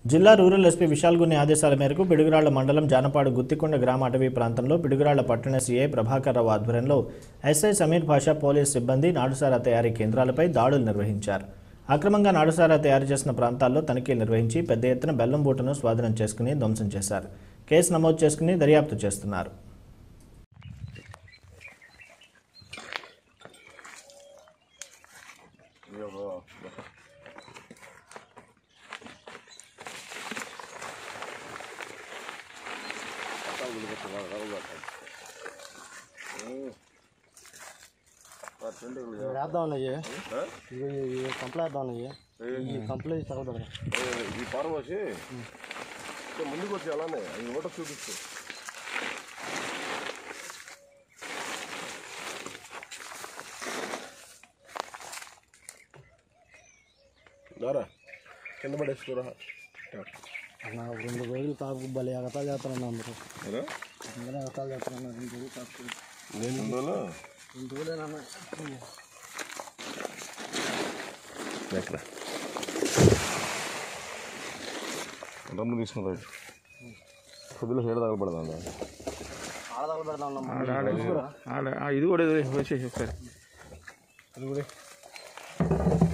జిల్లా rural SP Vishal గుని ఆదేశాల మేరకు పిడుగురాళ్ల మండలం జానపాడు గుత్తికొండ గ్రామ అటవీ ప్రాంతంలో పిడుగురాళ్ల పట్టణ సీఐ ప్రభాకర్ రావు ఆధ్వర్యంలో ఎస్ఐ సమీర్ భాషా పోలీస్ సిబ్బంది నాడుసారా తయారీ కేంద్రాలపై దాడులు నిర్వహించారు అక్రమంగా నాడుసారా తయారు చేసిన ప్రాంతాల్లో తనిఖీలు నిర్వహించి పెద్ద ఎత్తున బెల్లం బూటను స్వాధీనం చేసుకుని ధ్వంసం చేశారు కేసు నమోదు చేసుకుని దర్యాప్తు చేస్తున్నారు వేద్దాం అయ్యి ఇవి కంప్లైంట్ వేద్దాం అయ్యి ఈ కంప్లైంట్ తగలదు ఈ ఫారం వచ్చి ముందుకు వచ్చి అలానే ఈ ఓట చూపిస్తూ దారా కింద పడేసుకోరా అన్న రెండు రోజులు కాపు భలే ఎగతాలు చేస్తానన్న అందరూ అందరూ ఎగతాలు చేస్తానన్న రెండు రోజులు కాపు నేను ఉండాలా రెండు రోజులేనన్న ఎక్కడ రమ్ము తీసుకుంటా కొద్దిలో హేడ తగలబడదా ఆడదాలు పెడదాం అన్న ఆడ ఆ, ఇది కూడా వదిలేసి వచ్చేసి ఒకసారి అది కూడా